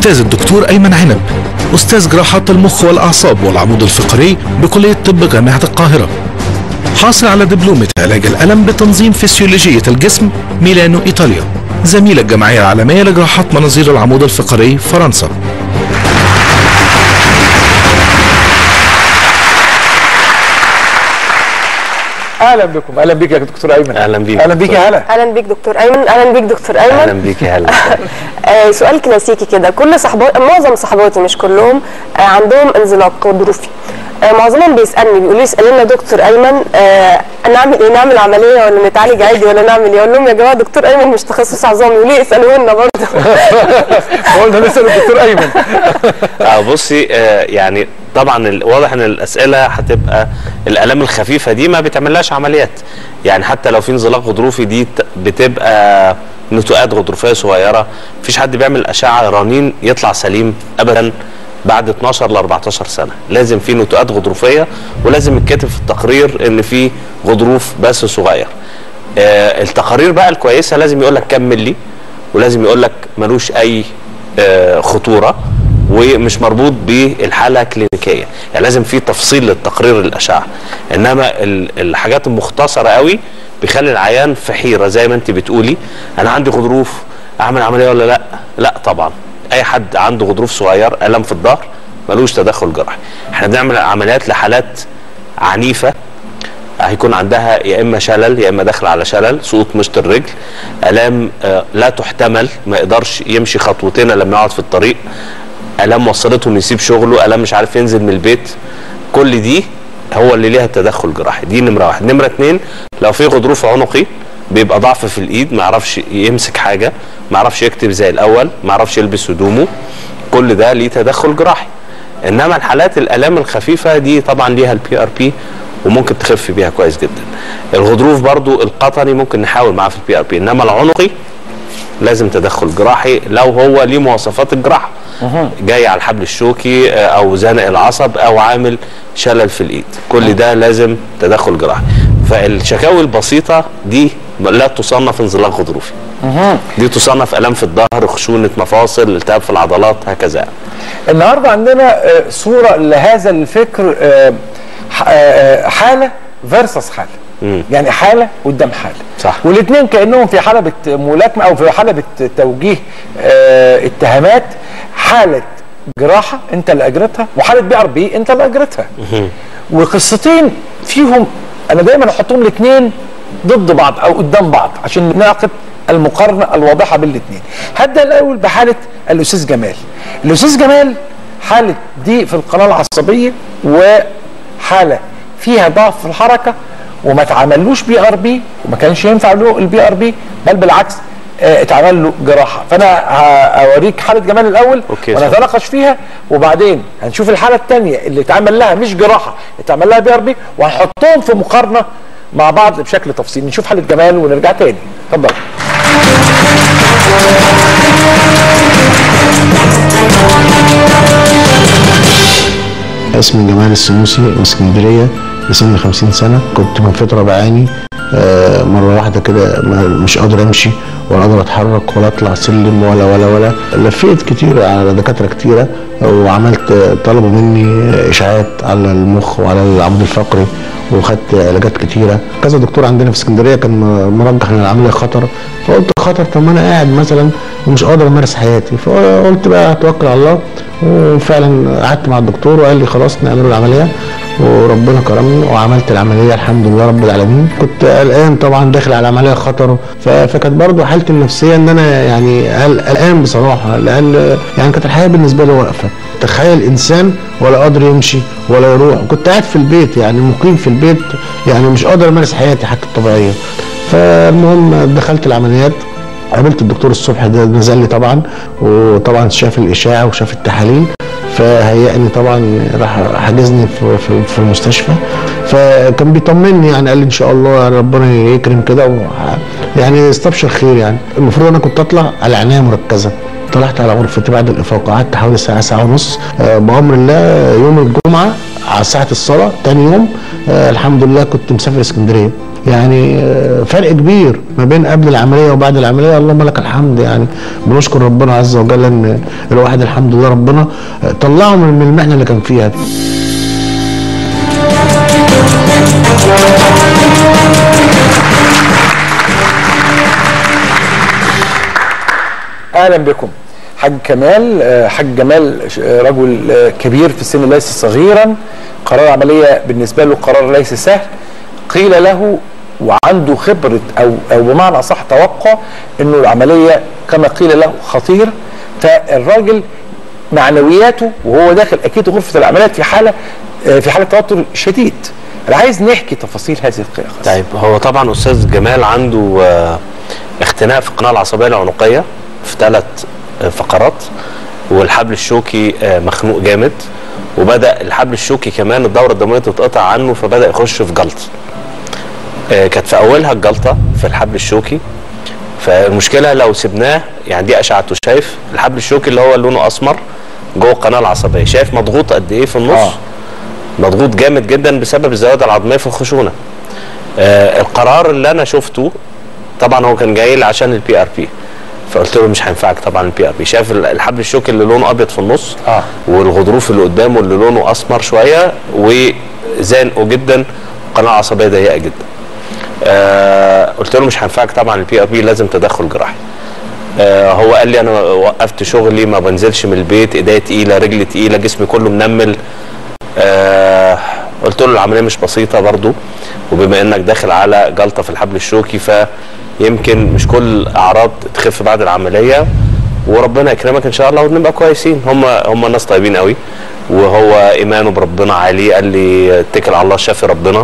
الأستاذ الدكتور أيمن عنب أستاذ جراحات المخ والأعصاب والعمود الفقري بكلية طب جامعة القاهرة حاصل على دبلومة علاج الألم بتنظيم فسيولوجية الجسم ميلانو إيطاليا زميل الجمعية العالمية لجراحات مناظير العمود الفقري فرنسا اهلا بكم اهلا بك يا دكتور ايمن أهلا بيك. اهلا بك يا هلا اهلا بيك دكتور ايمن اهلا بيك دكتور ايمن اهلا بيك يا هلا آه سؤال كلاسيكي كده كل صحبات معظم صحباتي مش كلهم آه عندهم انزلاق غضروفي آه معظمهم بيسالني بيقولوا لي اسالوا لنا دكتور ايمن آه نعمل ايه نعمل عمليه ولا نتعالج عادي ولا نعمل ايه اقول لهم يا جماعه دكتور ايمن مش تخصص عظام يقولوا لي اسالوا لنا برضه قلنا نسال الدكتور ايمن اه بصي آه يعني طبعا ال- واضح ان الاسئله هتبقى الالام الخفيفه دي ما بتعملهاش عمليات يعني حتى لو في انزلاق غضروفي دي ت- بتبقى نتوءات غضروفيه صغيره مفيش حد بيعمل اشعه رنين يطلع سليم ابدا بعد 12 ل 14 سنه لازم في نتوءات غضروفيه ولازم يتكتب في التقرير ان في غضروف بس صغير آه التقارير بقى الكويسه لازم يقول لك كم ملي ولازم يقول لك ملوش اي آه خطوره ومش مربوط بالحاله كلينيكيه يعني لازم في تفصيل للتقرير الاشعه انما ال- الحاجات المختصره قوي بيخلي العيان في حيره زي ما انت بتقولي انا عندي غضروف اعمل عمليه ولا لا لا طبعا اي حد عنده غضروف صغير الم في الظهر ملوش تدخل جراحي احنا بنعمل عمليات لحالات عنيفه هيكون عندها يا اما شلل يا اما داخل على شلل سقوط مشط الرجل الام آه، لا تحتمل ما يقدرش يمشي خطوتين لما يقعد في الطريق الام وصلته انه يسيب شغله الام مش عارف ينزل من البيت كل دي هو اللي ليها تدخل جراحي دي نمره واحد نمره اتنين لو في غضروف عنقي بيبقى ضعف في الايد ما يعرفش يمسك حاجه ما يعرفش يكتب زي الاول ما يعرفش يلبس هدومه كل ده ليه تدخل جراحي انما الحالات الالام الخفيفه دي طبعا ليها البي ار بي وممكن تخف بيها كويس جدا الغضروف برضو القطني ممكن نحاول معاه في البي ار بي انما العنقي لازم تدخل جراحي لو هو ليه مواصفات الجراحه جاي على الحبل الشوكي آه، او زنق العصب او عامل شلل في الايد كل ده لازم تدخل جراحي فالشكاوي البسيطه دي لا تصنف انزلاق غضروفي دي تصنف الام في الظهر خشونه مفاصل التهاب في العضلات هكذا يعني. النهارده عندنا آه، صوره لهذا الفكر آه، ح- آه، حاله فيرسس حاله مم. يعني حاله قدام حاله صح. والاثنين كانهم في حلبة ملاكمه او في حلبة توجيه آه، اتهامات حاله جراحه انت اللي اجرتها وحاله بي ار بي انت اللي اجرتها وقصتين فيهم انا دايما احطهم الاثنين ضد بعض او قدام بعض عشان نعقد المقارنه الواضحه بين الاثنين هبدا الاول بحاله الاستاذ جمال الاستاذ جمال حاله دي في القناه العصبيه وحاله فيها ضعف في الحركه وما اتعملوش بي ار بي وما كانش ينفع له البي ار بي بل بالعكس آه، اتعمل له جراحه فانا ه- هوريك حاله جمال الاول أوكي، ونتناقش فيها وبعدين هنشوف الحاله الثانيه اللي اتعمل لها مش جراحه اتعمل لها بي ار بي وهنحطهم في مقارنه مع بعض بشكل تفصيلي نشوف حاله جمال ونرجع تاني اتفضل اسمي جمال السنوسي من اسكندريه لسن 50 سنه كنت من فتره بعاني آه، مره واحده كده ما- مش قادر امشي ولا قادر اتحرك ولا اطلع سلم ولا ولا ولا لفيت كتير على دكاتره كتيره وعملت طلبوا مني اشاعات على المخ وعلى العمود الفقري وخدت علاجات كتيره كذا دكتور عندنا في اسكندريه كان مرجح ان العمليه خطر فقلت خطر طب ما انا قاعد مثلا ومش قادر امارس حياتي فقلت بقى اتوكل على الله وفعلا قعدت مع الدكتور وقال لي خلاص نعمل العمليه وربنا كرمني وعملت العمليه الحمد لله رب العالمين كنت قلقان طبعا داخل على عمليه خطر ف- فكانت برضو حالتي النفسيه ان انا يعني قل- قلقان بصراحه لان يعني كانت الحياه بالنسبه لي واقفه تخيل انسان ولا قادر يمشي ولا يروح كنت قاعد في البيت يعني مقيم في البيت يعني مش قادر امارس حياتي حتى الطبيعيه فالمهم دخلت العمليات قابلت الدكتور الصبح ده نزل لي طبعا وطبعا شاف الاشاعه وشاف التحاليل فهيأني طبعا راح حجزني في, في, في المستشفى فكان بيطمني يعني قال لي ان شاء الله ربنا يكرم كده وح- يعني استبشر خير يعني المفروض انا كنت اطلع على عنايه مركزه طلعت على غرفتي بعد الافاقه قعدت حوالي ساعه ساعه ونص آه، بامر الله يوم الجمعه على ساعه الصلاه تاني يوم آه، الحمد لله كنت مسافر اسكندريه يعني آه، فرق كبير ما بين قبل العمليه وبعد العمليه اللهم لك الحمد يعني بنشكر ربنا عز وجل ان الواحد الحمد لله ربنا آه، طلعه من من المحنه اللي كان فيها دي اهلا بكم حاج كمال آه، حاج جمال ش- آه، رجل آه، كبير في السن ليس صغيرا قرار عمليه بالنسبه له قرار ليس سهل قيل له وعنده خبره او او بمعنى اصح توقع انه العمليه كما قيل له خطير فالراجل معنوياته وهو داخل اكيد غرفه العمليات في حاله آه، في حاله توتر شديد انا عايز نحكي تفاصيل هذه القصه طيب هو طبعا استاذ جمال عنده آه، اختناق في القناه العصبيه العنقيه في ثلاث فقرات والحبل الشوكي آه، مخنوق جامد وبدا الحبل الشوكي كمان الدوره الدمويه تتقطع عنه فبدا يخش في جلطه آه، كانت في اولها الجلطه في الحبل الشوكي فالمشكله لو سبناه يعني دي اشعته شايف الحبل الشوكي اللي هو لونه اسمر جوه القناه العصبيه شايف مضغوط قد ايه في النص آه. آه. مضغوط جامد جدا بسبب الزياده العظميه في الخشونه آه القرار اللي انا شفته طبعا هو كان جاي لي عشان البي ار بي فقلت له مش هينفعك طبعا البي ار بي شايف ال- الحبل الشوكي اللي لونه ابيض في النص آه. والغضروف اللي قدامه اللي لونه اسمر شويه وزانقه جدا القناه العصبيه ضيقه جدا آه قلت له مش هينفعك طبعا البي ار بي لازم تدخل جراحي آه هو قال لي انا وقفت شغلي ما بنزلش من البيت ايديا تقيله رجلي تقيله جسمي كله منمل آه قلت له العمليه مش بسيطه برضو وبما انك داخل على جلطه في الحبل الشوكي فيمكن مش كل الاعراض تخف بعد العمليه وربنا يكرمك ان شاء الله ونبقى كويسين هم هم ناس طيبين قوي وهو ايمانه بربنا عالي قال لي اتكل على الله شافي ربنا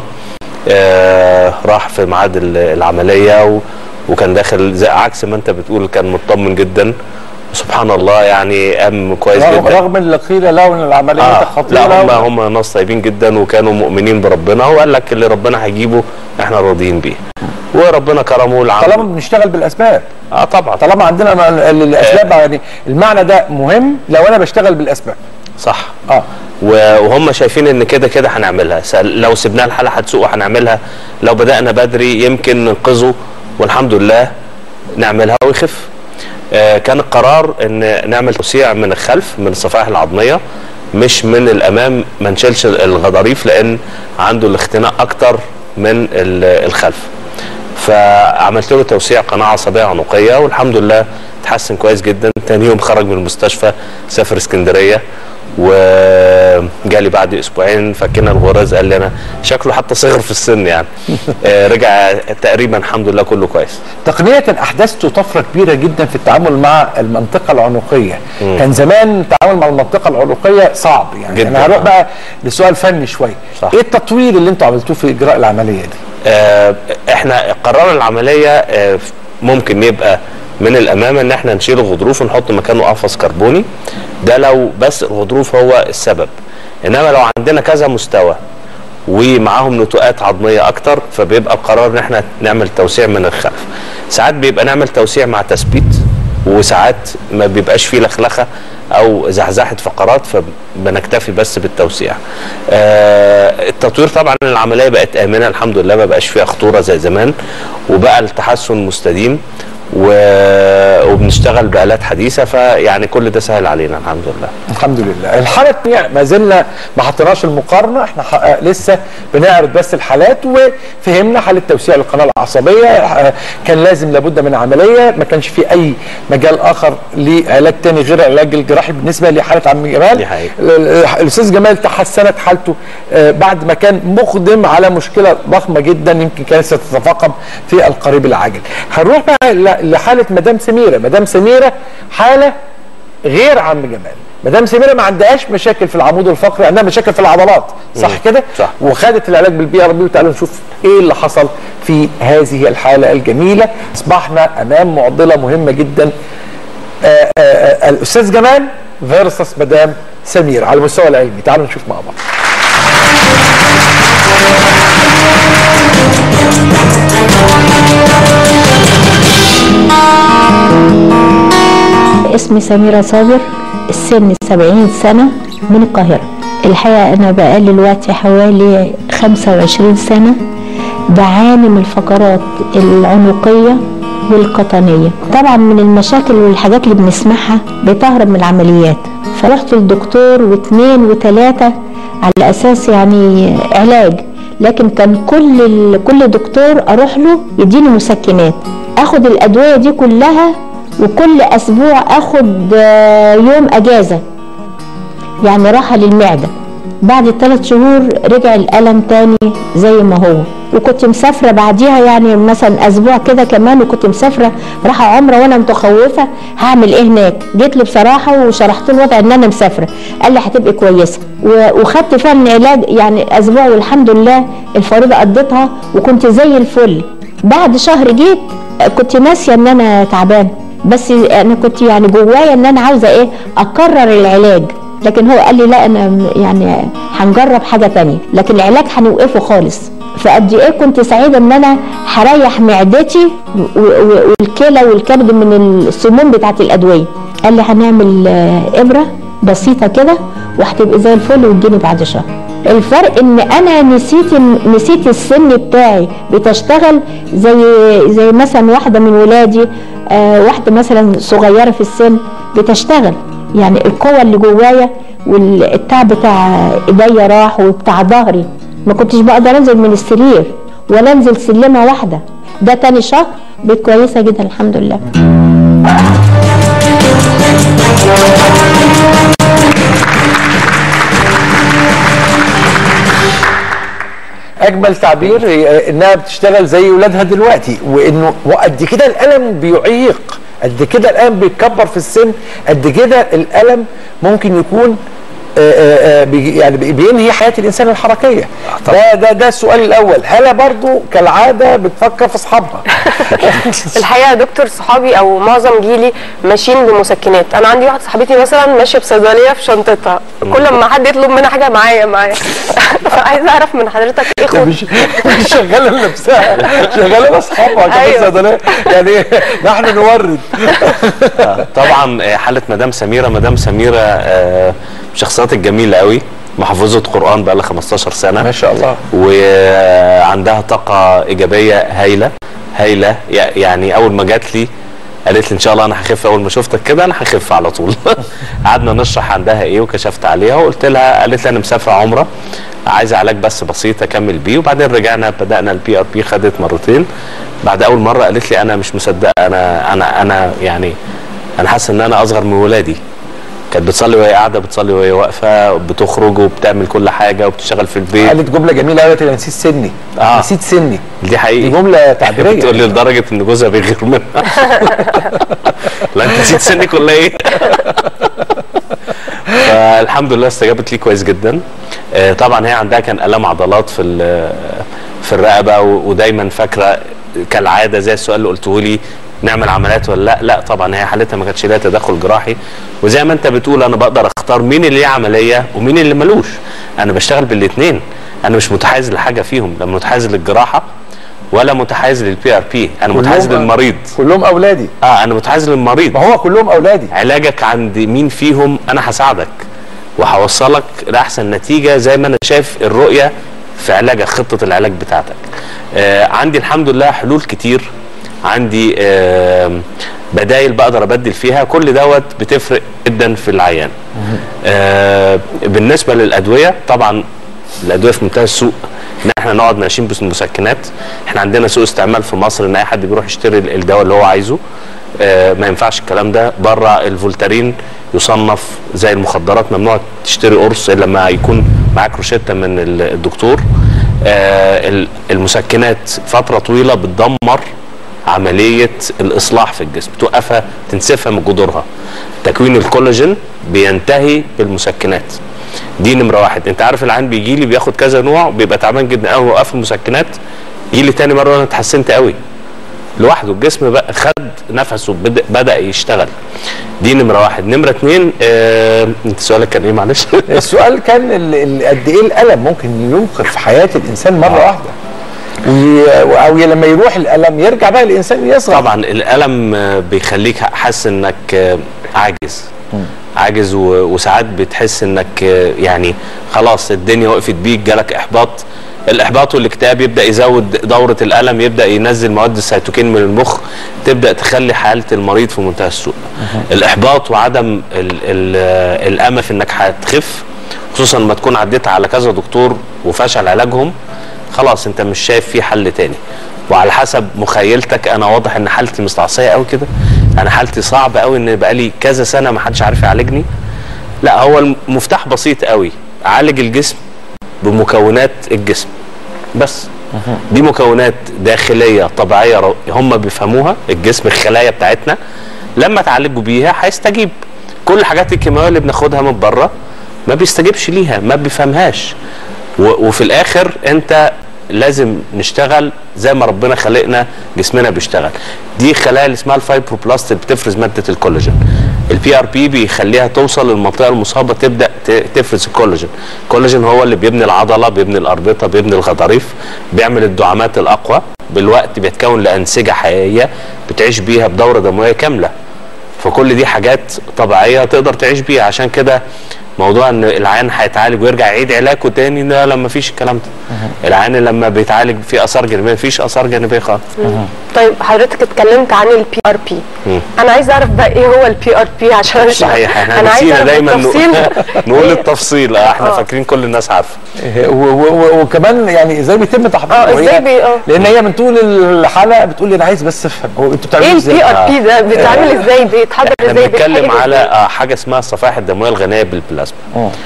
آه راح في ميعاد ال- العمليه و وكان داخل زي عكس ما انت بتقول كان مطمن جدا سبحان الله يعني قام كويس رغم, جدا رغم اللي قيل له ان العمليه آه خطيره لا و- هم هم ناس طيبين جدا وكانوا مؤمنين بربنا وقال لك اللي ربنا هيجيبه احنا راضيين بيه وربنا كرمه العمل طالما بنشتغل بالاسباب اه طبعا طالما عندنا م- ال- الاسباب يعني المعنى ده مهم لو انا بشتغل بالاسباب صح اه و- وهم شايفين ان كده كده هنعملها س- لو سيبناها الحاله هتسوق وهنعملها لو بدانا بدري يمكن ننقذه والحمد لله نعملها ويخف آه كان القرار ان نعمل توسيع من الخلف من الصفائح العظميه مش من الامام ما نشيلش الغضاريف لان عنده الاختناق اكتر من ال- الخلف فعملت له توسيع قناه عصبيه عنقيه والحمد لله اتحسن كويس جدا تاني يوم خرج من المستشفى سافر اسكندريه وجالي بعد اسبوعين فكنا الغرز قال لي انا شكله حتى صغر في السن يعني آه، رجع تقريبا الحمد لله كله كويس تقنية احدثتوا طفرة كبيرة جدا في التعامل مع المنطقة العنقية كان زمان التعامل مع المنطقة العنقية صعب يعني جداً. انا هروح بقى لسؤال فني شوية صح. ايه التطوير اللي انتوا عملتوه في اجراء العملية دي آه، احنا قرار العمليه آه، ممكن يبقى من الامام ان احنا نشيل الغضروف ونحط مكانه قفص كربوني ده لو بس الغضروف هو السبب انما لو عندنا كذا مستوى ومعاهم نتوءات عظميه اكتر فبيبقى القرار ان احنا نعمل توسيع من الخلف ساعات بيبقى نعمل توسيع مع تثبيت وساعات ما بيبقاش فيه لخلخه او زحزحه فقرات فبنكتفي بس بالتوسيع. آه التطوير طبعا العمليه بقت امنه الحمد لله ما بقاش فيها خطوره زي زمان وبقى التحسن مستديم و- وبنشتغل بآلات حديثه فيعني كل ده سهل علينا الحمد لله. الحمد لله الحالة الثانية ما زلنا ما حطيناش المقارنة احنا ح- لسه بنعرض بس الحالات وفهمنا حالة توسيع القناة العصبية اه، كان لازم لابد من عملية ما كانش في أي مجال آخر لعلاج تاني غير العلاج الجراحي بالنسبة لحالة عم جمال دي حقيقة. ال- ال- الأستاذ جمال تحسنت حالته اه، بعد ما كان مقدم على مشكلة ضخمة جدا يمكن كانت ستتفاقم في القريب العاجل هنروح بقى ل- لحالة مدام سميرة مدام سميرة حالة غير عم جمال مدام سميرة ما عندهاش مشاكل في العمود الفقري عندها مشاكل في العضلات صح كده صح. وخدت العلاج بالبي ار بي وتعالوا نشوف ايه اللي حصل في هذه الحاله الجميله اصبحنا امام معضله مهمه جدا آآ آآ الاستاذ جمال فيرسس مدام سمير على المستوى العلمي تعالوا نشوف مع بعض اسمي سميرة صابر السن سبعين سنة من القاهرة الحقيقة أنا بقالي دلوقتي حوالي خمسة وعشرين سنة بعاني من الفقرات العنقية والقطنية طبعا من المشاكل والحاجات اللي بنسمعها بتهرب من العمليات فرحت للدكتور واثنين وثلاثة على أساس يعني علاج لكن كان كل ال- كل دكتور أروح له يديني مسكنات أخد الأدوية دي كلها وكل أسبوع أخد آه، يوم أجازة يعني راحة للمعدة بعد ثلاث شهور رجع الألم تاني زي ما هو وكنت مسافرة بعديها يعني مثلا أسبوع كده كمان وكنت مسافرة رايحة عمرة وأنا متخوفة هعمل إيه هناك جيت له بصراحة وشرحت له الوضع إن أنا مسافرة قال لي هتبقي كويسة و- وخدت فعلا علاج يعني أسبوع والحمد لله الفريضة قضيتها وكنت زي الفل بعد شهر جيت كنت ناسية إن أنا تعبانة بس أنا كنت يعني جوايا إن أنا عاوزة إيه أكرر العلاج لكن هو قال لي لا انا م- يعني هنجرب حاجه تانية لكن العلاج هنوقفه خالص فقد ايه كنت سعيده ان انا هريح معدتي و- و- والكلى والكبد من السموم بتاعت الادويه قال لي هنعمل آه، ابره بسيطه كده وهتبقي زي الفل وتجيني بعد شهر الفرق ان انا نسيت نسيت السن بتاعي بتشتغل زي زي مثلا واحده من ولادي آه واحده مثلا صغيره في السن بتشتغل يعني القوة اللي جوايا والتعب بتاع ايديا راح وبتاع ظهري ما كنتش بقدر انزل من السرير ولا انزل سلمة واحدة ده تاني شهر بقيت كويسة جدا الحمد لله اجمل تعبير هي انها بتشتغل زي ولادها دلوقتي وانه وقد كده الالم بيعيق قد كده الالم بيتكبر في السن قد كده الالم ممكن يكون آه، آه، آه، بي- يعني بي- بينهي حياه الانسان الحركيه ده ده ده السؤال الاول هلا برضو كالعاده بتفكر في اصحابها الحقيقه يا دكتور صحابي او معظم جيلي ماشيين بمسكنات انا عندي واحده صاحبتي مثلا ماشيه بصيدليه في شنطتها كل ما حد يطلب منها حاجه معايا معايا فعايزه اعرف من حضرتك ايه ده خط مش مش شغاله لنفسها شغاله لاصحابها كمان أيوة. صيدليه يعني إيه؟ نحن نورد طبعا آه، حاله مدام سميره مدام سميره آه، من الشخصيات الجميله قوي محافظه قران بقى لها 15 سنه ما شاء الله وعندها طاقه ايجابيه هايله هايله يع- يعني اول ما جات لي قالت لي ان شاء الله انا هخف اول ما شفتك كده انا هخف على طول قعدنا نشرح عندها ايه وكشفت عليها وقلت لها قالت لي انا مسافره عمره عايزه علاج بس بسيط اكمل بيه وبعدين رجعنا بدانا البي ار بي خدت مرتين بعد اول مره قالت لي انا مش مصدقه انا انا انا يعني انا حاسه ان انا اصغر من ولادي كانت بتصلي وهي قاعده بتصلي وهي واقفه بتخرج وبتعمل كل حاجه وبتشتغل في البيت قالت جمله جميله قوي انا نسيت سني آه. نسيت سني دي حقيقي دي جمله تعبيريه بتقول لي لدرجه ان جوزها بيغير منها لا انت نسيت سنك ولا ايه؟ فالحمد لله استجابت لي كويس جدا آه، طبعا هي عندها كان الام عضلات في ال- في الرقبه و- ودايما فاكره كالعاده زي السؤال اللي قلته لي نعمل عمليات ولا لا لا طبعا هي حالتها ما كانتش ليها تدخل جراحي وزي ما انت بتقول انا بقدر اختار مين اللي ليه عمليه ومين اللي ملوش انا بشتغل بالاثنين انا مش متحيز لحاجه فيهم لا متحيز للجراحه ولا متحيز للبي ار بي انا متحيز كلهم- للمريض كلهم اولادي اه انا متحيز للمريض ما هو كلهم اولادي علاجك عند مين فيهم انا هساعدك وهوصلك لاحسن نتيجه زي ما انا شايف الرؤيه في علاجك خطه العلاج بتاعتك آه عندي الحمد لله حلول كتير عندي آه بدايل بقدر ابدل فيها كل دوت بتفرق جدا في العيان آه بالنسبه للادويه طبعا الادويه في منتهى السوق ان احنا نقعد ماشيين بالمسكنات احنا عندنا سوق استعمال في مصر ان اي حد بيروح يشتري الدواء اللي هو عايزه آه ما ينفعش الكلام ده بره الفولتارين يصنف زي المخدرات ممنوع تشتري قرص الا لما يكون معاك روشته من ال- الدكتور آه ال- المسكنات فتره طويله بتدمر عمليه الاصلاح في الجسم توقفها تنسفها من جذورها تكوين الكولاجين بينتهي بالمسكنات دي نمره واحد انت عارف العيان بيجي لي بياخد كذا نوع بيبقى تعبان جدا قوي وقف المسكنات يجي لي تاني مره انا اتحسنت قوي لوحده الجسم بقى خد نفسه بدا, بدأ يشتغل دي نمره واحد نمره اتنين آه انت سؤالك كان ايه معلش السؤال كان ال- ال- قد ايه الالم ممكن ينقذ في حياه الانسان مره واحده وي- او لما يروح الالم يرجع بقى الانسان يصغر طبعا الالم آه، بيخليك حاسس انك آه، عاجز عاجز و- وساعات بتحس انك آه، يعني خلاص الدنيا وقفت بيك جالك احباط الاحباط والاكتئاب يبدا يزود دوره الالم يبدا ينزل مواد السيتوكين من المخ تبدا تخلي حاله المريض في منتهى السوء الاحباط وعدم ال ال الامل في انك هتخف خصوصا لما تكون عديت على كذا دكتور وفشل علاجهم خلاص انت مش شايف في حل تاني وعلى حسب مخيلتك انا واضح ان حالتي مستعصيه قوي كده انا حالتي صعبه قوي ان بقالي كذا سنه ما حدش عارف يعالجني لا هو المفتاح بسيط قوي عالج الجسم بمكونات الجسم بس دي مكونات داخليه طبيعيه رو- هم بيفهموها الجسم الخلايا بتاعتنا لما تعالجوا بيها هيستجيب كل الحاجات الكيماويه اللي بناخدها من بره ما بيستجيبش ليها ما بيفهمهاش و- وفي الاخر انت لازم نشتغل زي ما ربنا خلقنا جسمنا بيشتغل دي خلايا اللي اسمها الفايبروبلاست اللي بتفرز ماده الكولاجين البي ار بي بيخليها توصل للمنطقه المصابه تبدا ت- تفرز الكولاجين الكولاجين هو اللي بيبني العضله بيبني الاربطه بيبني الغضاريف بيعمل الدعامات الاقوى بالوقت بيتكون لانسجه حقيقيه بتعيش بيها بدوره دمويه كامله فكل دي حاجات طبيعيه تقدر تعيش بيها عشان كده موضوع ان العيان هيتعالج ويرجع يعيد علاجه تاني ده لما فيش الكلام ده العيان لما بيتعالج في اثار جانبيه مفيش اثار جانبيه خالص طيب حضرتك اتكلمت عن البي ار بي انا عايزه اعرف بقى ايه هو البي ار بي عشان صحيح احنا انا عايزه نسينا اعرف دايما التفصيل نقول التفصيل اه احنا آه. فاكرين كل الناس عارفه و- و- و- وكمان يعني ازاي بيتم تحضيره اه، وهي- ازاي بي- اه. لان هي من طول الحلقه بتقول لي انا عايز بس افهم هو انتوا بتعملوا ايه ازاي البي ار بي ده بيتعمل ازاي بيتحضر احنا ازاي بنتكلم بيتحقق على ازاي؟ آه، حاجه اسمها الصفائح الدمويه الغنيه بالبلازما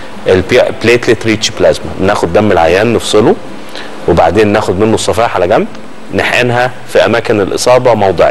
البليتلت ريتش بلازما بناخد دم العيان نفصله وبعدين ناخد منه الصفائح على جنب نحقنها في اماكن الاصابه موضعي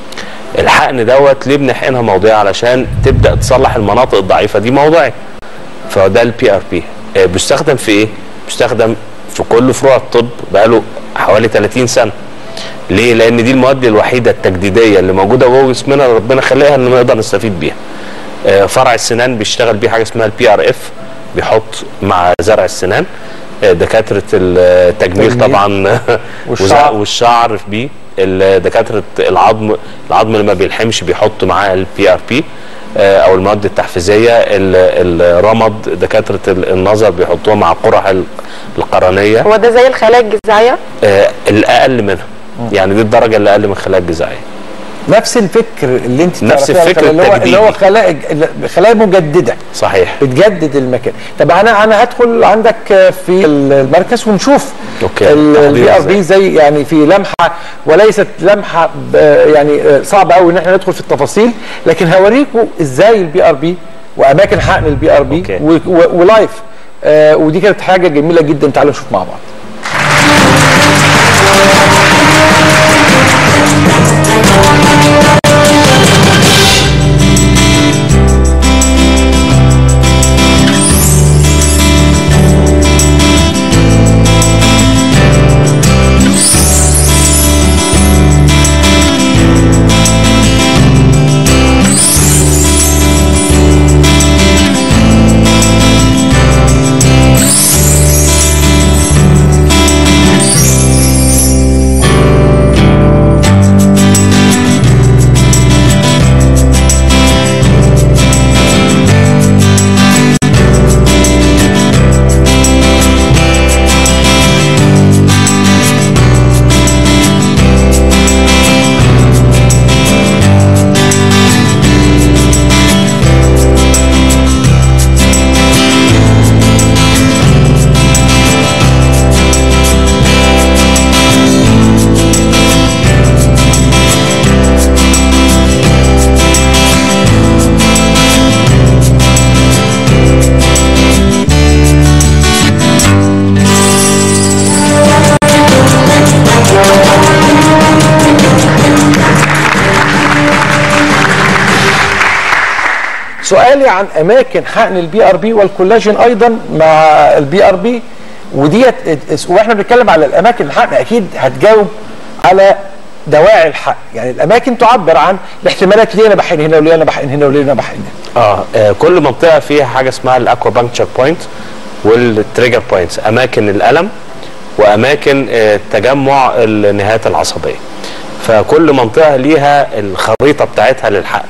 الحقن دوت ليه بنحقنها موضعي علشان تبدا تصلح المناطق الضعيفه دي موضعي فده البي ار بي بيستخدم في ايه بيستخدم في كل فروع الطب بقاله حوالي 30 سنه ليه لان دي المواد الوحيده التجديديه اللي موجوده جوه جسمنا ربنا خلقها ان نقدر نستفيد بيها آه، فرع السنان بيشتغل بيه حاجه اسمها البي ار اف بيحط مع زرع السنان آه، دكاتره التجميل تجميل. طبعا والشعر. والشعر بيه ال- دكاتره العظم العظم اللي ما بيلحمش بيحط معاه البي ار بي او المواد التحفيزيه ال- الرمد دكاتره ال- النظر بيحطوها مع القرح ال- القرنيه هو ده زي الخلايا الجذعيه آه، الاقل منها يعني دي الدرجه اللي اقل من الخلايا الجذعيه نفس الفكر اللي انت نفس تعرفيها الفكر اللي هو اللي هو التجديدي. خلايا خلايا مجدده صحيح بتجدد المكان طب انا انا هدخل عندك في المركز ونشوف أوكي. البي ار تحضير بي زي يعني في لمحه وليست لمحه ب- يعني صعب قوي ان احنا ندخل في التفاصيل لكن هوريكم ازاي البي ار بي واماكن حقن البي ار بي أوكي. و- و- ولايف آه ودي كانت حاجه جميله جدا تعالوا نشوف مع بعض سؤالي عن اماكن حقن البي ار بي والكولاجين ايضا مع البي ار بي وديت واحنا بنتكلم على الاماكن الحقن اكيد هتجاوب على دواعي الحقن يعني الاماكن تعبر عن الاحتمالات ليه انا بحقن هنا وليه انا بحقن هنا وليه انا بحقن هنا اه آه، كل منطقه فيها حاجه اسمها الاكوا بانكتشر بوينت والتريجر بوينتس اماكن الالم واماكن آه، تجمع النهايات العصبيه فكل منطقه ليها الخريطه بتاعتها للحقن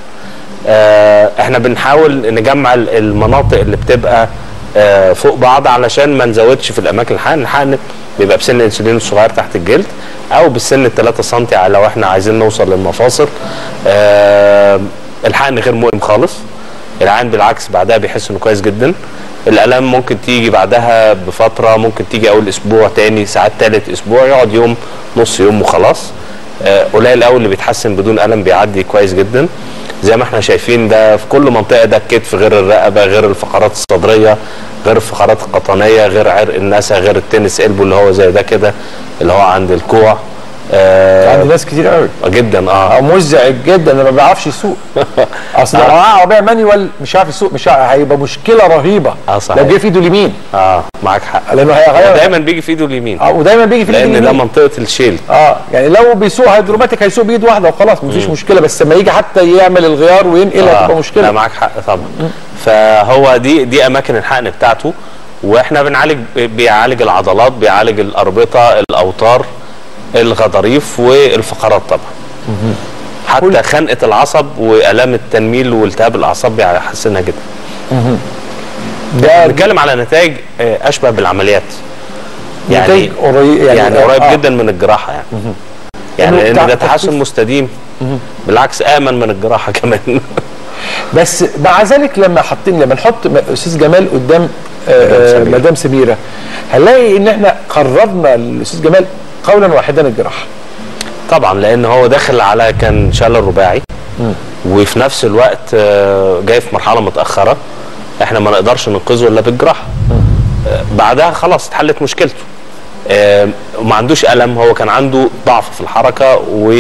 آه، احنا بنحاول نجمع ال- المناطق اللي بتبقى آه، فوق بعض علشان ما نزودش في الاماكن الحقن الحقن بيبقى بسن الانسولين الصغير تحت الجلد او بالسن ال 3 سم لو احنا عايزين نوصل للمفاصل آه الحقن غير مؤلم خالص العين بالعكس بعدها بيحس انه كويس جدا الالام ممكن تيجي بعدها بفتره ممكن تيجي اول اسبوع تاني ساعات تالت اسبوع يقعد يوم نص يوم وخلاص آه، قليل قوي اللي بيتحسن بدون الم بيعدي كويس جدا زي ما احنا شايفين ده في كل منطقه ده الكتف غير الرقبه غير الفقرات الصدريه غير الفقرات القطنيه غير عرق النسا غير التنس قلبه اللي هو زي ده كده اللي هو عند الكوع آه عندي ناس كتير قوي جدا اه او مزعج جدا اللي ما بيعرفش يسوق اصل لو معاه عربيه مانيوال مش عارف يسوق مش عارف هيبقى مشكله رهيبه آه، صحيح. لو جه في ايده اليمين اه معاك حق لانه هيغير دايما بيجي في ايده اليمين اه ودايما بيجي في ايده لان ده اليمين منطقه الشيل اه يعني لو بيسوق هيدروماتيك هيسوق بايد واحده وخلاص مفيش مشكله بس لما يجي حتى يعمل الغيار وينقل هتبقى لا مشكله معاك حق طبعا فهو دي دي اماكن الحقن بتاعته واحنا بنعالج بيعالج العضلات بيعالج الاربطه الاوتار الغضاريف والفقرات طبعا حتى خنقه العصب والام التنميل والتهاب الاعصاب بيحسنها جدا ده بنتكلم على نتائج آه، اشبه بالعمليات يعني نتائج قريب يعني, يعني قريب آه. جدا من الجراحه يعني إنه يعني لان بتاع ده تخفيف. تحسن مستديم بالعكس امن من الجراحه كمان بس مع ذلك لما حاطين لما نحط م- استاذ جمال قدام آه، مدام آه، سميرة. مدام سميره هنلاقي ان احنا قررنا الاستاذ جمال قولا واحدا الجراحه طبعا لان هو داخل على كان شلل رباعي وفي نفس الوقت آه، جاي في مرحله متاخره احنا ما نقدرش ننقذه الا بالجراحه آه، بعدها خلاص اتحلت مشكلته آه، وما عندوش الم هو كان عنده ضعف في الحركه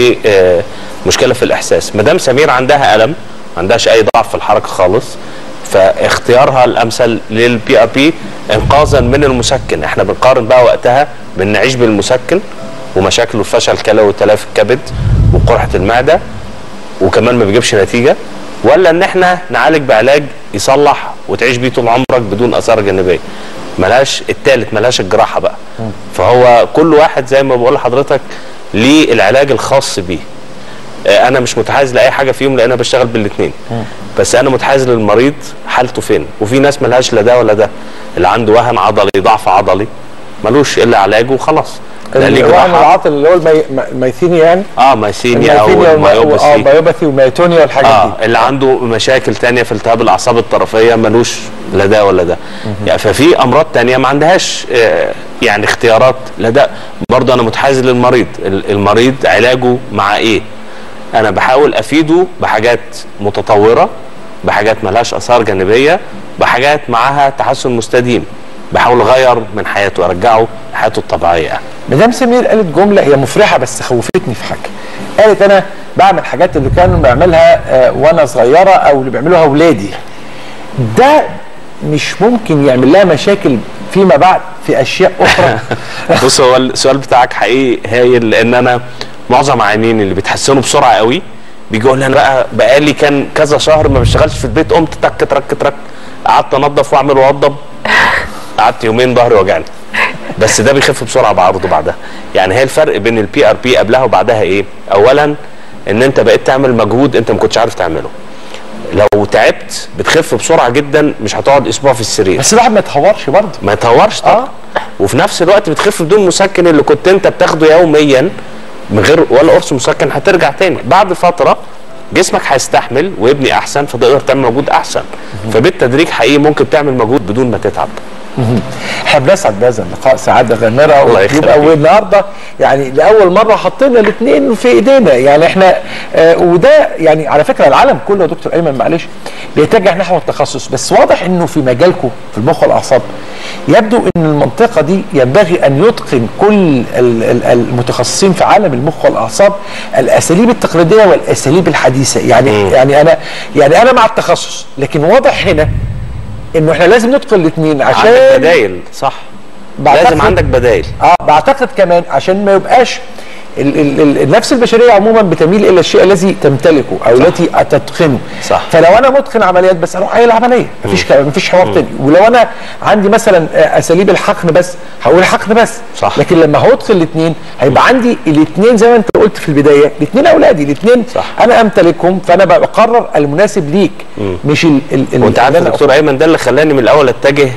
ومشكله في الاحساس مدام سمير عندها الم ما عندهاش اي ضعف في الحركه خالص فاختيارها الامثل للبي ار بي انقاذا من المسكن احنا بنقارن بقى وقتها بنعيش بالمسكن ومشاكله الفشل الكلوي وتلف الكبد وقرحه المعده وكمان ما بيجيبش نتيجه ولا ان احنا نعالج بعلاج يصلح وتعيش بيه طول عمرك بدون اثار جانبيه ملهاش التالت ملهاش الجراحه بقى فهو كل واحد زي ما بقول لحضرتك ليه العلاج الخاص بيه آه، انا مش متحيز لاي حاجه فيهم لان انا بشتغل بالاثنين بس انا متحيز للمريض حالته فين وفي ناس ملهاش لا ده ولا ده اللي عنده وهن عضلي ضعف عضلي ملوش الا علاجه وخلاص لا ليه الوهن جراحه العاطل اللي هو المي... الميثيني يعني اه مايسينيا او الميثينيا والمي- اه المايوباسي مايوباثي وميتونيا والحاجات اه دي اللي عنده مشاكل تانية في التهاب الاعصاب الطرفيه ملوش لا ده ولا ده يعني ففي امراض تانية ما عندهاش آه يعني اختيارات لا ده برضه انا متحيز للمريض ال- المريض علاجه مع ايه انا بحاول افيده بحاجات متطوره بحاجات ملهاش اثار جانبيه بحاجات معاها تحسن مستديم بحاول اغير من حياته ارجعه لحياته الطبيعيه يعني. مدام سمير قالت جمله هي مفرحه بس خوفتني في حاجه قالت انا بعمل حاجات اللي كانوا بعملها آه، وانا صغيره او اللي بيعملوها اولادي ده مش ممكن يعمل لها مشاكل فيما بعد في اشياء اخرى بص هو السؤال بتاعك حقيقي هايل لان انا معظم عيانين اللي بيتحسنوا بسرعه قوي بيجي يقول لي انا بقى بقالي كان كذا شهر ما بشتغلش في البيت قمت تك ترك ترك قعدت انضف واعمل واوضب قعدت يومين ظهري وجعني بس ده بيخف بسرعه بعرضه بعدها يعني هي الفرق بين البي ار بي قبلها وبعدها ايه اولا ان انت بقيت تعمل مجهود انت ما كنتش عارف تعمله لو تعبت بتخف بسرعه جدا مش هتقعد اسبوع في السرير بس الواحد ما يتهورش برضه ما يتهورش طبعا آه. وفي نفس الوقت بتخف بدون مسكن اللي كنت انت بتاخده يوميا من غير ولا قرص مسكن هترجع تاني بعد فتره جسمك هيستحمل ويبني احسن فتقدر تعمل مجهود احسن فبالتدريج حقيقي ممكن تعمل مجهود بدون ما تتعب احنا بنسعد بهذا اللقاء سعاده غامره الله يخليك. ويبقى والنهارده يعني لاول مره حطينا الاثنين في ايدينا يعني احنا آه وده يعني على فكره العالم كله يا دكتور ايمن معلش بيتجه نحو التخصص بس واضح انه في مجالكم في المخ والاعصاب يبدو ان المنطقه دي ينبغي ان يتقن كل ال- ال- المتخصصين في عالم المخ والاعصاب الاساليب التقليديه والاساليب الحديثه يعني مم. يعني انا يعني انا مع التخصص لكن واضح هنا انه احنا لازم ندخل الاثنين عشان عندك بدايل صح لازم بعتقد- عندك بدايل اه بعتقد كمان عشان ما يبقاش ال ال ال النفس البشريه عموما بتميل الى الشيء الذي تمتلكه او التي تتقنه صح. فلو انا متقن عمليات بس اروح قايل عمليه مفيش كلام مفيش حوار تاني ولو انا عندي مثلا آه، اساليب الحقن بس هقول حقن بس صح. لكن لما هدخل الاثنين هيبقى عندي الاثنين زي ما انت قلت في البدايه الاثنين اولادي الاثنين صح. انا امتلكهم فانا بقرر المناسب ليك مش ال ال ال وانت عارف اللي يا أنا دكتور ايمن ده اللي خلاني من الاول اتجه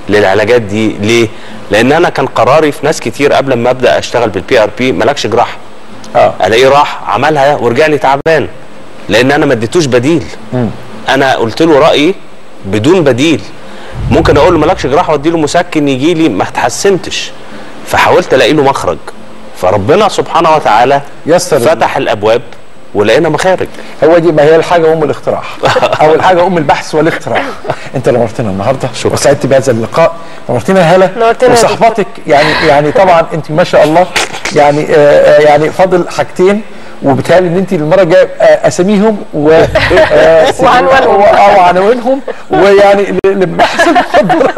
للعلاجات دي ليه لان انا كان قراري في ناس كتير قبل ما ابدا اشتغل بالبي ار بي مالكش جراحه اه الاقيه راح عملها ورجع لي تعبان لان انا ما اديتوش بديل انا قلت له رايي بدون بديل ممكن اقول له مالكش جراحه وادي له مسكن يجي لي ما اتحسنتش فحاولت الاقي له مخرج فربنا سبحانه وتعالى يسر فتح الابواب ولقينا مخارج هو دي ما هي الحاجه ام الاختراع اول حاجه ام البحث والاختراع انت نورتنا النهارده شكرا. وسعدت بهذا اللقاء نورتنا هلا نورتنا يا وصحبتك يعني يعني طبعا انت ما شاء الله يعني آه آه يعني فاضل حاجتين وبالتالي ان انت المره الجايه آه، اساميهم و آه، وعنوانهم. و- آه، وعنوانهم ويعني ل- لبحث المخدرات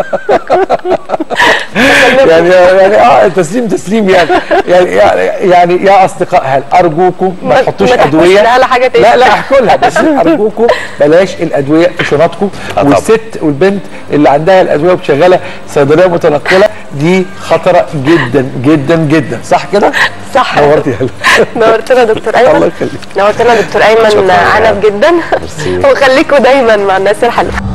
يعني يعني اه تسليم تسليم يعني يعني يعني يا اصدقاء هل ارجوكم ما ما- تحطوش ما تحكوش ادويه لها حاجة تاني. لا لا احكوا لها بس ارجوكم بلاش الادويه في شنطكم آه طبعا. والست والبنت اللي عندها الادويه وشغاله صيدليه متنقله دي خطره جدا جدا جدا صح كده؟ صح نورتي يا هلا نورتنا دكتور ايمن الله يخليك نورتنا دكتور ايمن شكراً. عنب جدا ميرسي. وخليكوا دايما مع الناس الحلوه